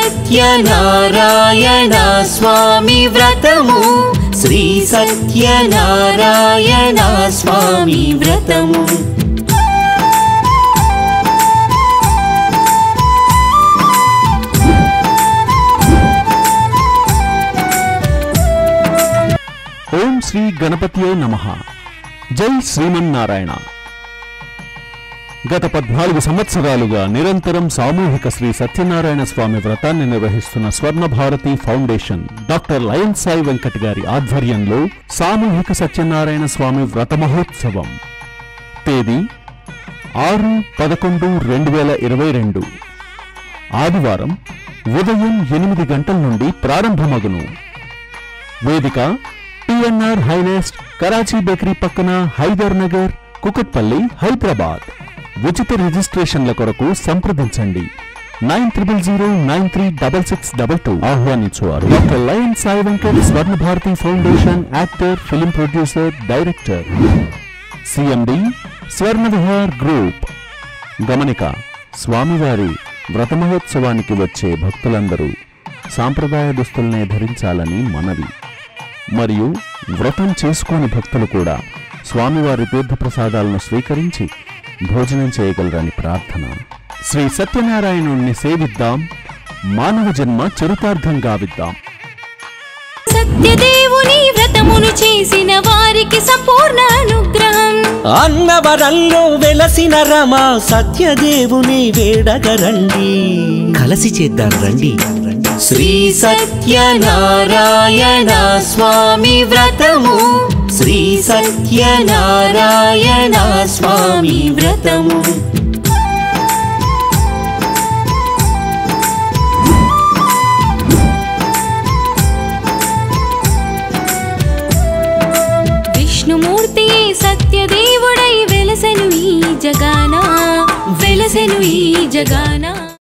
సత్యనారాయణ స్వామి వ్రతము శ్రీ సత్యనారాయణ స్వామి వ్రతము ఓం శ్రీ గణపతియే నమ జై శ్రీమన్నారాయణ గత పద్నాలుగు సంవత్సరాలుగా నిరంతరం సామూహిక శ్రీ సత్యనారాయణ స్వామి వ్రతాన్ని నిర్వహిస్తున్న Swarna Bharathi foundation doctor lion Sai Venkat గారి ఆధ్వర్యంలో సామూహిక సత్యనారాయణ స్వామి వ్రత మహోత్సవం తేదీ ఆరు పదకొండు రెండు వేల ఇరవై రెండు ఆదివారం ఉదయం ఎనిమిది గంటల నుండి ప్రారంభమగును వేదిక టిఎన్ఆర్ హైనెస్ట్ కరాచీ బేకరీ పక్కన హైదర్ నగర్ కుకట్పల్లి హైదరాబాద్ ఉచిత రిజిస్ట్రేషన్ల కొరకు సంప్రదించండి nine triple zero nine three double six double two ఆహ్వానించువారు doctor lion Sai Venkat Swarna Bharathi foundation actor film producer director CMD Swarna Vihar group గమనిక స్వామివారి వ్రత మహోత్సవానికి వచ్చే భక్తులందరూ సాంప్రదాయ దుస్తుల్నే ధరించాలని మనవి మరియు వ్రతం చేసుకోని భక్తులు కూడా స్వామివారి తీర్థప్రసాదాలను స్వీకరించి భోజనం చేయగలరని ప్రార్థన శ్రీ సత్యనారాయణుణ్ణి సేవిద్దాం మానవ జన్మ చరితార్థం గావిద్దాం సత్యదేవుని వ్రతమును చేసిన వారికి సంపూర్ణ అనుగ్రహం అన్నవరంలో వెలసిన రమ సత్యదేవుని వేడగరండి కలసి చేద్దాం రండి శ్రీ సత్యనారాయణ స్వామి వ్రతము శ్రీ సత్యనారాయణ స్వామి వ్రతము విష్ణుమూర్తియే సత్యదేవుడై వెలసెను ఈ జగాన వెలసెను ఈ జగాన